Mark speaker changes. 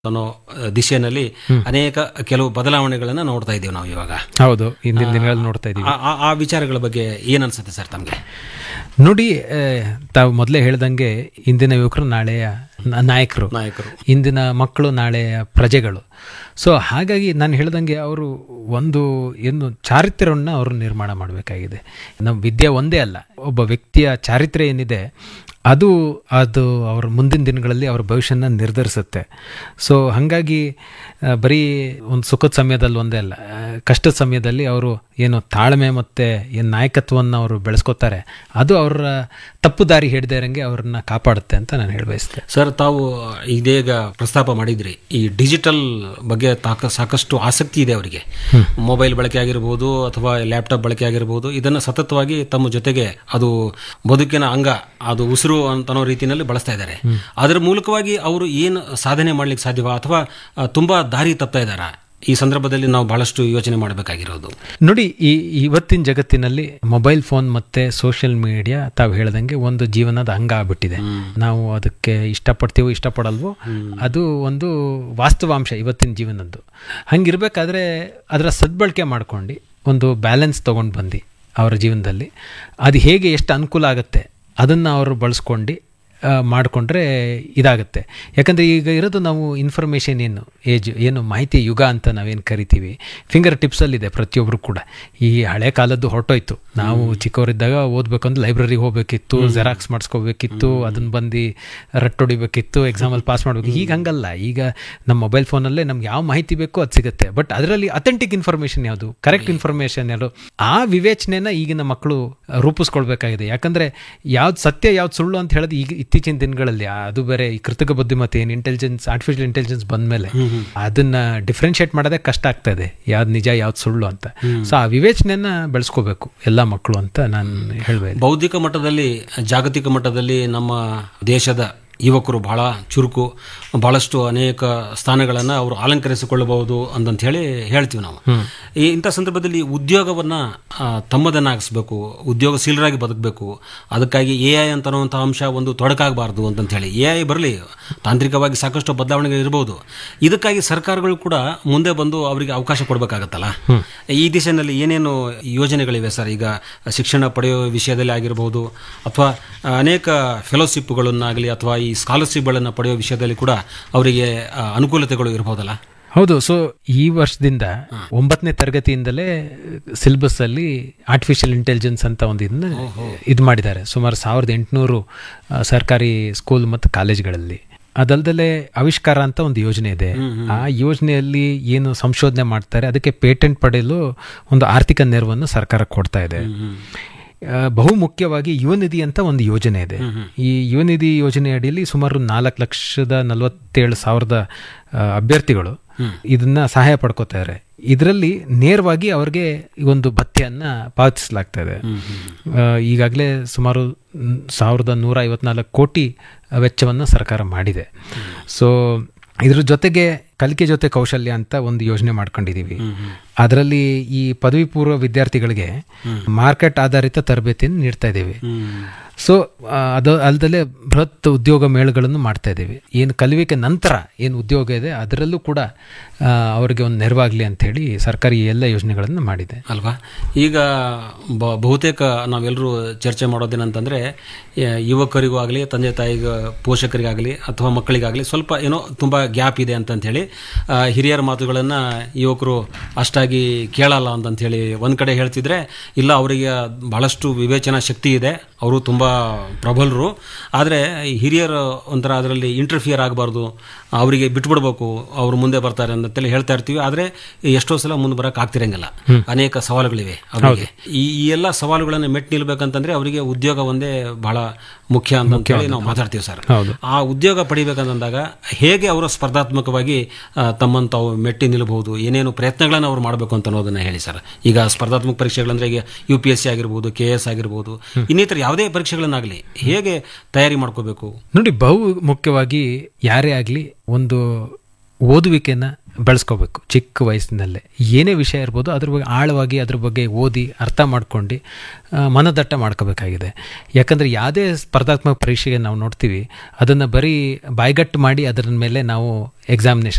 Speaker 1: ಅನ್ನೋ ಆ, ದಿಶೆಯಲ್ಲಿ ಅನೇಕ ಕೆಲವು ಬದಲಾವಣೆಗಳನ್ನ ನೋಡ್ತಾ ಇದ್ದೀವಿ ನಾವು ಇವಾಗ
Speaker 2: ಹೌದು ಇಂದಿನ ದಿನಗಳಲ್ಲಿ ನೋಡ್ತಾ ಇದ್ದೀವಿ
Speaker 1: ಆ- ಆ- ಆ ವಿಚಾರಗಳ ಬಗ್ಗೆ ಏನ್ ಅನ್ಸುತ್ತೆ ಸರ್ ತಮಗೆ
Speaker 2: ನೋಡಿ ಆ, ತಾವು ಮೊದಲೇ ಹೇಳ್ದಂಗೆ ಇಂದಿನ ಯುವಕರು ನಾಳೆಯ ನ- ನಾಯಕರು
Speaker 1: ನಾಯಕರು
Speaker 2: ಇಂದಿನ ಮಕ್ಕಳು ನಾಳೆಯ ಪ್ರಜೆಗಳು ಸೊ ಹಾಗಾಗಿ ನಾನು ಹೇಳ್ದಂಗೆ ಅವರು ಒಂದು ಏನು ಚಾರಿತ್ರ್ಯವನ್ನು ಅವರು ನಿರ್ಮಾಣ ಮಾಡಬೇಕಾಗಿದೆ ನಮ್ಮ ವಿದ್ಯೆ ಒಂದೇ ಅಲ್ಲ ಒಬ್ಬ ವ್ಯಕ್ತಿಯ ಚಾರಿತ್ರ್ಯ ಏನಿದೆ ಅದು ಅದು ಅವ್ರ ಮುಂದಿನ ದಿನಗಳಲ್ಲಿ ಅವ್ರ ಭವಿಷ್ಯನ ನಿರ್ಧರಿಸುತ್ತೆ ಸೊ ಹಾಗಾಗಿ ಆ, ಬರೀ ಒಂದು ಸುಖದ ಸಮಯದಲ್ಲಿ ಒಂದೇ ಅಲ್ಲ ಆ, ಕಷ್ಟದ ಸಮಯದಲ್ಲಿ ಅವರು ಏನು ತಾಳ್ಮೆ ಮತ್ತು ಏನು ನಾಯಕತ್ವವನ್ನು ಅವರು ಬೆಳೆಸ್ಕೋತಾರೆ ಅದು ಅವರ ತಪ್ಪು ದಾರಿ ಹಿಡ್ದೇ ಇರಂಗೆ ಅವ್ರನ್ನ ಕಾಪಾಡುತ್ತೆ ಅಂತ ನಾನು ಹೇಳಬಯಸ್ತೆ
Speaker 1: ಸರ್ ತಾವು ಇದೀಗ ಪ್ರಸ್ತಾಪ ಮಾಡಿದ್ರಿ ಈ ಡಿಜಿಟಲ್ ಬಗ್ಗೆ ತಾಕ ಸಾಕಷ್ಟು ಆಸಕ್ತಿ ಇದೆ ಅವರಿಗೆ ಮೊಬೈಲ್ ಬಳಕೆ ಆಗಿರ್ಬೋದು ಅಥವಾ ಲ್ಯಾಪ್ಟಾಪ್ ಬಳಕೆ ಆಗಿರ್ಬೋದು ಇದನ್ನ ಸತತವಾಗಿ ತಮ್ಮ ಜೊತೆಗೆ ಅದು ಬದುಕಿನ ಅಂಗ ಅದು ಉಸಿರು ಅಂತ ಅನ್ನೋ ರೀತಿಯಲ್ಲಿ ಬಳಸ್ತಾ ಇದ್ದಾರೆ ಅದರ ಮೂಲಕವಾಗಿ ಅವರು ಏನು ಸಾಧನೆ ಮಾಡ್ಲಿಕ್ಕೆ ಸಾಧ್ಯವ ಅಥವಾ ಆ, ತುಂಬಾ ದಾರಿ ತಪ್ತಾ ಇದ್ದಾರಾ ಈ ಸಂದರ್ಭದಲ್ಲಿ ನಾವು ಬಹಳಷ್ಟು ಯೋಚನೆ ಮಾಡಬೇಕಾಗಿರೋದು
Speaker 2: ನೋಡಿ ಈ ಇವತ್ತಿನ ಜಗತ್ತಿನಲ್ಲಿ ಮೊಬೈಲ್ ಫೋನ್ ಮತ್ತೆ ಸೋಷಿಯಲ್ ಮೀಡಿಯಾ ತಾವು ಹೇಳ್ದಂಗೆ ಒಂದು ಜೀವನದ ಅಂಗ ಆಗ್ಬಿಟ್ಟಿದೆ ನಾವು ಅದಕ್ಕೆ ಇಷ್ಟಪಡ್ತೀವೋ ಇಷ್ಟಪಡಲ್ವೋ ಅದು ಒಂದು ವಾಸ್ತವಾಂಶ ಇವತ್ತಿನ ಜೀವನದ್ದು ಹಂಗಿರ್ಬೇಕಾದ್ರೆ ಅದರ ಸದ್ಬಳಕೆ ಮಾಡ್ಕೊಂಡು ಒಂದು ಬ್ಯಾಲೆನ್ಸ್ ತೊಗೊಂಡು ಬಂದು ಅವರ ಜೀವನದಲ್ಲಿ ಅದು ಹೇಗೆ ಎಷ್ಟು ಅನುಕೂಲ ಆಗುತ್ತೆ ಅದನ್ನು ಅವರು ಬಳಸ್ಕೊಂಡು ಮಾಡಿಕೊಂಡ್ರೆ ಇದಾಗುತ್ತೆ ಯಾಕಂದರೆ ಈಗ ಇರೋದು ನಾವು ಇನ್ಫಾರ್ಮೇಷನ್ ಏನು ಏಜ್ ಏನು ಮಾಹಿತಿ ಯುಗ ಅಂತ ನಾವೇನು ಕರಿತೀವಿ ಫಿಂಗರ್ ಟಿಪ್ಸಲ್ಲಿದೆ ಪ್ರತಿಯೊಬ್ಬರು ಕೂಡ ಈ ಹಳೆ ಕಾಲದ್ದು ಹೊರಟೋಯ್ತು ನಾವು ಚಿಕ್ಕವರಿದ್ದಾಗ ಓದಬೇಕಂದ್ರೆ ಲೈಬ್ರರಿಗೆ ಹೋಗ್ಬೇಕಿತ್ತು ಜೆರಾಕ್ಸ್ ಮಾಡಿಸ್ಕೋಬೇಕಿತ್ತು ಅದನ್ನ ಬಂದು ರಟ್ಟೊಡಿಬೇಕಿತ್ತು ಎಕ್ಸಾಮಲ್ಲಿ ಪಾಸ್ ಮಾಡಬೇಕು ಈಗ ಹಂಗಲ್ಲ ಈಗ ನಮ್ಮ ಮೊಬೈಲ್ ಫೋನಲ್ಲೇ ನಮ್ಗೆ ಯಾವ ಮಾಹಿತಿ ಬೇಕೋ ಅದು ಸಿಗುತ್ತೆ ಬಟ್ ಅದರಲ್ಲಿ ಅಥೆಂಟಿಕ್ ಇನ್ಫಾರ್ಮೇಷನ್ ಯಾವುದು ಕರೆಕ್ಟ್ ಇನ್ಫಾರ್ಮೇಷನ್ ಯಾವುದು ಆ ವಿವೇಚನೆನ ಈಗಿನ ಮಕ್ಕಳು ರೂಪಿಸ್ಕೊಳ್ಬೇಕಾಗಿದೆ ಯಾಕಂದ್ರೆ ಯಾವ್ದು ಸತ್ಯ ಯಾವ್ದು ಸುಳ್ಳು ಅಂತ ಹೇಳೋದು ಈಗ ಇತ್ತೀಚಿನ ದಿನಗಳಲ್ಲಿ ಅದು ಬೇರೆ ಈ ಕೃತಕ ಬುದ್ಧಿಮತ್ತೆ ಏನು ಇಂಟೆಲಿಜೆನ್ಸ್ ಆರ್ಟಿಫಿಷಿಯಲ್ ಇಂಟೆಲಿಜೆನ್ಸ್ ಬಂದ್ಮೇಲೆ ಅದನ್ನ ಡಿಫ್ರೆನ್ಶಿಯೇಟ್ ಮಾಡೋದೇ ಕಷ್ಟ ಆಗ್ತಾ ಇದೆ ಯಾವ್ದು ನಿಜ ಯಾವ್ದು ಸುಳ್ಳು ಅಂತ ಸೊ ಆ ವಿವೇಚನೆಯನ್ನ ಬೆಳೆಸ್ಕೋಬೇಕು ಎಲ್ಲ ಮಕ್ಕಳು ಅಂತ ನಾನು ಹೇಳ್ಬೇಕು
Speaker 1: ಬೌದ್ಧಿಕ ಮಟ್ಟದಲ್ಲಿ ಜಾಗತಿಕ ಮಟ್ಟದಲ್ಲಿ ನಮ್ಮ ದೇಶದ ಯುವಕರು ಬಹಳ ಚುರುಕು ಬಹಳಷ್ಟು ಅನೇಕ ಸ್ಥಾನಗಳನ್ನು ಅವರು ಅಲಂಕರಿಸಿಕೊಳ್ಳಬಹುದು ಅಂತಂತ ಹೇಳಿ ಹೇಳ್ತೀವಿ ನಾವು ಈ ಇಂಥ ಸಂದರ್ಭದಲ್ಲಿ ಉದ್ಯೋಗವನ್ನ ಆ, ತಮ್ಮದನ್ನಾಗಿಸ್ಬೇಕು ಉದ್ಯೋಗಶೀಲರಾಗಿ ಬದುಕಬೇಕು ಅದಕ್ಕಾಗಿ ಎ ಐ ಅಂತ ಅನ್ನುವಂಥ ಅಂಶ ಒಂದು ತೊಡಕಾಗಬಾರ್ದು ಅಂತಂತ ಹೇಳಿ ಎ ಐ ಬರಲಿ ತಾಂತ್ರಿಕವಾಗಿ ಸಾಕಷ್ಟು ಬದಲಾವಣೆಗಳು ಇರಬಹುದು ಇದಕ್ಕಾಗಿ ಸರ್ಕಾರಗಳು ಕೂಡ ಮುಂದೆ ಬಂದು ಅವರಿಗೆ ಅವಕಾಶ ಕೊಡಬೇಕಾಗತ್ತಲ್ಲ ಈ ದಿಶೆಯಲ್ಲಿ ಏನೇನು ಯೋಜನೆಗಳಿವೆ ಸರ್ ಈಗ ಶಿಕ್ಷಣ ಪಡೆಯುವ ವಿಷಯದಲ್ಲಿ ಆಗಿರಬಹುದು ಅಥವಾ ಅನೇಕ ಫೆಲೋಶಿಪ್ಗಳನ್ನಾಗಲಿ ಅಥವಾ ಈ ಸ್ಕಾಲರ್ಶಿಪ್ಗಳನ್ನು ಪಡೆಯುವ ವಿಷಯದಲ್ಲಿ ಕೂಡ ಅವರಿಗೆ ಆ, ಅನುಕೂಲತೆಗಳು ಇರಬಹುದಲ್ಲ
Speaker 2: ಹೌದು ಸೊ ಈ ವರ್ಷದಿಂದ ಒಂಬತ್ತನೇ ತರಗತಿಯಿಂದಲೇ ಸಿಲೆಬಸ್ ಅಲ್ಲಿ ಆರ್ಟಿಫಿಷಿಯಲ್ ಇಂಟೆಲಿಜೆನ್ಸ್ ಅಂತ ಒಂದು ಇದನ್ನ ಇದು ಮಾಡಿದ್ದಾರೆ ಸುಮಾರು ಸಾವಿರದ ಎಂಟುನೂರು ಸರ್ಕಾರಿ ಸ್ಕೂಲ್ ಮತ್ತು ಕಾಲೇಜ್ಗಳಲ್ಲಿ ಅದಲ್ದಲೆ ಆವಿಷ್ಕಾರ ಅಂತ ಒಂದು ಯೋಜನೆ ಇದೆ ಆ ಯೋಜನೆಯಲ್ಲಿ ಏನು ಸಂಶೋಧನೆ ಮಾಡ್ತಾರೆ ಅದಕ್ಕೆ ಪೇಟೆಂಟ್ ಪಡೆಯಲು ಒಂದು ಆರ್ಥಿಕ ನೆರವನ್ನು ಸರ್ಕಾರ ಕೊಡ್ತಾ ಇದೆ ಆ, ಬಹು ಮುಖ್ಯವಾಗಿ ಯುವ ನಿಧಿ ಅಂತ ಒಂದು ಯೋಜನೆ ಇದೆ ಈ ಯುವ ನಿಧಿ ಯೋಜನೆ ಅಡಿಯಲ್ಲಿ ಸುಮಾರು ನಾಲ್ಕು ಲಕ್ಷದ ನಲವತ್ತೇಳು ಸಾವಿರದ ಆ, ಅಭ್ಯರ್ಥಿಗಳು ಇದನ್ನ ಸಹಾಯ ಪಡ್ಕೋತಾರೆ ಇದರಲ್ಲಿ ನೇರವಾಗಿ ಅವ್ರಿಗೆ ಈ ಒಂದು ಭತ್ಯೆಯನ್ನ ಪಾವತಿಸಲಾಗ್ತಾ ಇದೆ ಈಗಾಗಲೇ ಸುಮಾರು ನ್- ಸಾವಿರದ ನೂರ ಐವತ್ನಾಲ್ಕು ಕೋಟಿ ವೆಚ್ಚವನ್ನು ಸರ್ಕಾರ ಮಾಡಿದೆ ಸೊ ಇದ್ರ ಜೊತೆಗೆ ಕಲಿಕೆ ಜೊತೆ ಕೌಶಲ್ಯ ಅಂತ ಒಂದು ಯೋಜನೆ ಮಾಡ್ಕೊಂಡಿದೀವಿ ಅದರಲ್ಲಿ ಈ ಪದವಿ ಪೂರ್ವ ವಿದ್ಯಾರ್ಥಿಗಳಿಗೆ ಮಾರ್ಕೆಟ್ ಆಧಾರಿತ ತರಬೇತಿಯನ್ನು ನೀಡ್ತಾ ಇದ್ದೀವಿ ಸೊ ಅದು ಅಲ್ಲದೆ ಬೃಹತ್ ಉದ್ಯೋಗ ಮೇಳಗಳನ್ನು ಮಾಡ್ತಾ ಇದ್ದೀವಿ ಏನು ಕಲಿವಿಕೆ ನಂತರ ಏನು ಉದ್ಯೋಗ ಇದೆ ಅದರಲ್ಲೂ ಕೂಡ ಆ, ಅವರಿಗೆ ಒಂದು ನೆರವಾಗಲಿ ಅಂತ ಹೇಳಿ ಸರ್ಕಾರ ಈ ಎಲ್ಲ ಯೋಜನೆಗಳನ್ನು ಮಾಡಿದೆ
Speaker 1: ಅಲ್ವಾ ಈಗ ಬ- ಬಹುತೇಕ ನಾವೆಲ್ಲರೂ ಚರ್ಚೆ ಮಾಡೋದೇನಂತಂದ್ರೆ ಆ, ಯುವಕರಿಗೂ ಆಗಲಿ ತಂದೆ ತಾಯಿಗ ಪೋಷಕರಿಗಾಗಲಿ ಅಥವಾ ಮಕ್ಕಳಿಗಾಗಲಿ ಸ್ವಲ್ಪ ಏನೋ ತುಂಬ ಗ್ಯಾಪ್ ಇದೆ ಅಂತಂತ ಹೇಳಿ ಆ, ಹಿರಿಯರ ಮಾತುಗಳನ್ನು ಯುವಕರು ಅಷ್ಟಾಗಿ ಕೇಳಲ್ಲ ಅಂತಂತ ಹೇಳಿ ಒಂದು ಕಡೆ ಹೇಳ್ತಿದ್ರೆ ಇಲ್ಲ ಅವರಿಗೆ ಬಹಳಷ್ಟು ವಿವೇಚನಾ ಶಕ್ತಿ ಇದೆ ಅವರು ತುಂಬ ಪ್ರಬಲರು ಆದರೆ ಈ ಹಿರಿಯರು ಒಂಥರ ಅದರಲ್ಲಿ ಇಂಟರ್ಫಿಯರ್ ಆಗಬಾರ್ದು ಅವರಿಗೆ ಬಿಟ್ಬಿಡ್ಬೇಕು ಅವ್ರು ಮುಂದೆ ಬರ್ತಾರೆ ಅಂತೇಳಿ ಹೇಳ್ತಾ ಇರ್ತೀವಿ ಆದರೆ ಎಷ್ಟೋ ಸಲ ಮುಂದೆ ಬರಕ್ ಆಗ್ತಿರಂಗಿಲ್ಲ ಅನೇಕ ಸವಾಲುಗಳಿವೆ ಅವರಿಗೆ ಈ ಈ ಎಲ್ಲ ಸವಾಲುಗಳನ್ನು ಮೆಟ್ ನಿಲ್ಬೇಕಂತಂದ್ರೆ ಅವರಿಗೆ ಉದ್ಯೋಗ ಒಂದೇ ಬಹಳ ಮುಖ್ಯ ಅಂತ ಹೇಳಿ ನಾವು ಮಾತಾಡ್ತೀವಿ ಸರ್
Speaker 2: ಹೌದು.
Speaker 1: ಆ ಉದ್ಯೋಗ ಪಡಿಬೇಕಂತಂದಾಗ ಹೇಗೆ ಅವರು ಸ್ಪರ್ಧಾತ್ಮಕವಾಗಿ ಆ, ತಮ್ಮನ್ನು ತಾವು ಮೆಟ್ಟಿ ನಿಲ್ಲಬಹುದು ಏನೇನು ಪ್ರಯತ್ನಗಳನ್ನು ಅವ್ರು ಮಾಡಬೇಕು ಅಂತ ಅನ್ನೋದನ್ನ ಹೇಳಿ ಸರ್ ಈಗ ಸ್ಪರ್ಧಾತ್ಮಕ ಪರೀಕ್ಷೆಗಳಂದ್ರೆ ಈಗ ಯು ಪಿ ಎಸ್ ಸಿ ಆಗಿರ್ಬೋದು ಕೆ ಎಸ್ ಆಗಿರ್ಬೋದು ಇನ್ನಿತರ ಯಾವುದೇ ಪರೀಕ್ಷೆಗಳನ್ನಾಗಲಿ ಹೇಗೆ ತಯಾರಿ ಮಾಡ್ಕೋಬೇಕು
Speaker 2: ನೋಡಿ ಬಹು ಮುಖ್ಯವಾಗಿ ಯಾರೇ ಆಗಲಿ ಒಂದು ಓದುವಿಕೆನ ಬೆಳೆಸ್ಕೋಬೇಕು ಚಿಕ್ಕ ವಯಸ್ಸಿನಲ್ಲೇ ಏನೇ ವಿಷಯ ಇರ್ಬೋದು ಅದ್ರ ಬಗ್ಗೆ ಆಳವಾಗಿ ಅದ್ರ ಬಗ್ಗೆ ಓದಿ ಅರ್ಥ ಮಾಡ್ಕೊಂಡು ಆ, ಮನದಟ್ಟ ಮಾಡ್ಕೋಬೇಕಾಗಿದೆ ಯಾಕಂದರೆ ಯಾವುದೇ ಸ್ಪರ್ಧಾತ್ಮಕ ಪರೀಕ್ಷೆಗೆ ನಾವು ನೋಡ್ತೀವಿ ಅದನ್ನು ಬರೀ ಬಾಯ್ಗಟ್ಟು ಮಾಡಿ ಅದರ ಮೇಲೆ ನಾವು ಎಕ್ಸಾಮಿನೇಷನ್